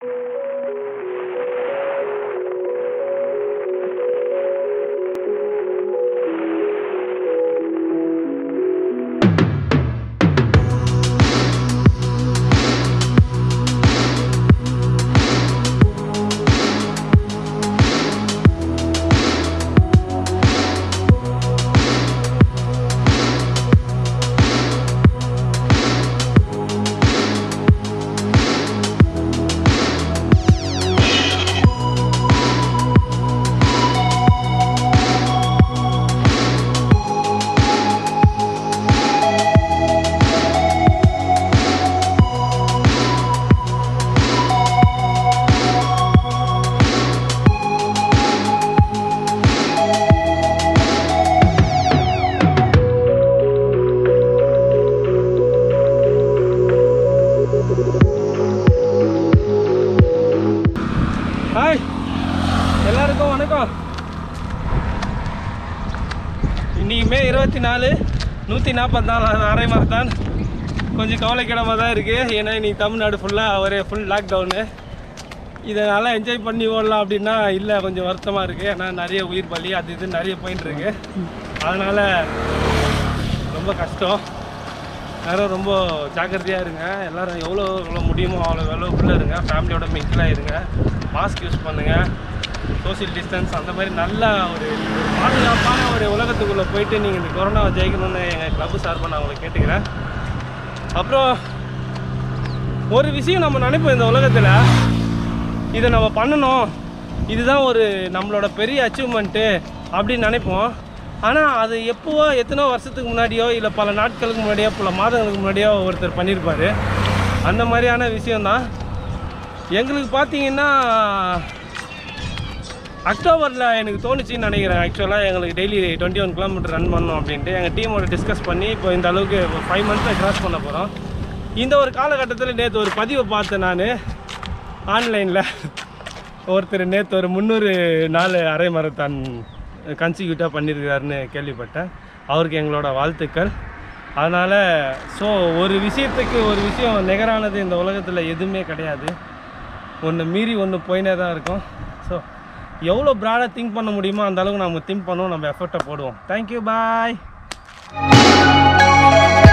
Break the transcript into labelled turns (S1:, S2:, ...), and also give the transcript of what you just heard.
S1: hi எல்லாருக்கும் வணக்கம் இன்னைக்கு மே இருபத்தி நாலு நூற்றி நாற்பத்தி நாலு அரை மரத்தான் கொஞ்சம் கவலைக்கிடமாக தான் இருக்குது ஏன்னா இன்னைக்கு தமிழ்நாடு ஃபுல்லாக ஒரே ஃபுல் லாக்டவுனு இதை நல்லா என்ஜாய் பண்ணி ஓடலாம் அப்படின்னா இல்லை கொஞ்சம் வருத்தமாக இருக்குது ஏன்னா நிறைய உயிர் பலி அது இது நிறைய போயின்னு இருக்கு அதனால் ரொம்ப கஷ்டம் எல்லாரும் ரொம்ப ஜாக்கிரதையாக இருங்க எல்லாரும் எவ்வளோ எவ்வளோ முடியுமோ அவ்வளோ எவ்வளோக்குள்ளே இருங்க ஃபேமிலியோட மிங்கிளாக இருங்க மாஸ்க் யூஸ் பண்ணுங்கள் சோஷியல் டிஸ்டன்ஸ் அந்த மாதிரி நல்ல ஒரு ஒரு பாதுகாப்பான ஒரு உலகத்துக்குள்ளே போயிட்டு நீங்கள் இந்த கொரோனாவை ஜெயிக்கணும்னு எங்கள் கிளப்பு சார்பாக நான் உங்களை கேட்டுக்கிறேன் அப்புறம் ஒரு விஷயம் நம்ம நினைப்போம் இந்த உலகத்தில் இதை நம்ம பண்ணணும் இதுதான் ஒரு நம்மளோட பெரிய அச்சீவ்மெண்ட்டு அப்படின்னு நினைப்போம் ஆனால் அது எப்போவோ எத்தனோ வருஷத்துக்கு முன்னாடியோ இல்லை பல நாட்களுக்கு முன்னாடியோ பல மாதங்களுக்கு முன்னாடியோ ஒருத்தர் பண்ணியிருப்பார் அந்த மாதிரியான விஷயந்தான் எங்களுக்கு பார்த்தீங்கன்னா அக்டோபரில் எனக்கு தோணுச்சுன்னு நினைக்கிறேன் ஆக்சுவலாக எங்களுக்கு daily twenty one kilometer run பண்ணோம் அப்படின்ட்டு எங்கள் டீமோட டிஸ்கஸ் பண்ணி இப்போ இந்த அளவுக்கு ஃபைவ் மந்த்ஸில் கிராஸ் பண்ண போகிறோம் இந்த ஒரு காலகட்டத்தில் நேற்று ஒரு பதிவை பார்த்தேன் நான் ஆன்லைனில் ஒருத்தர் நேற்று ஒரு முந்நூறு நாலு அரை மரத்தான் கன்சிக்யூட்டாக பண்ணியிருக்காருன்னு கேள்விப்பட்டேன் அவருக்கு எங்களோட வாழ்த்துக்கள் அதனால் ஸோ ஒரு விஷயத்துக்கு ஒரு விஷயம் நிகரானது இந்த உலகத்தில் எதுவுமே கிடையாது ஒன்று மீறி ஒன்று போயினே தான் இருக்கும் ஸோ எவ்வளோ ப்ராடாக திங்க் பண்ண முடியுமோ அந்த அளவுக்கு நம்ம திங்க் பண்ணுவோம் நம்ம எஃபர்ட்டை போடுவோம் தேங்க்யூ பாய்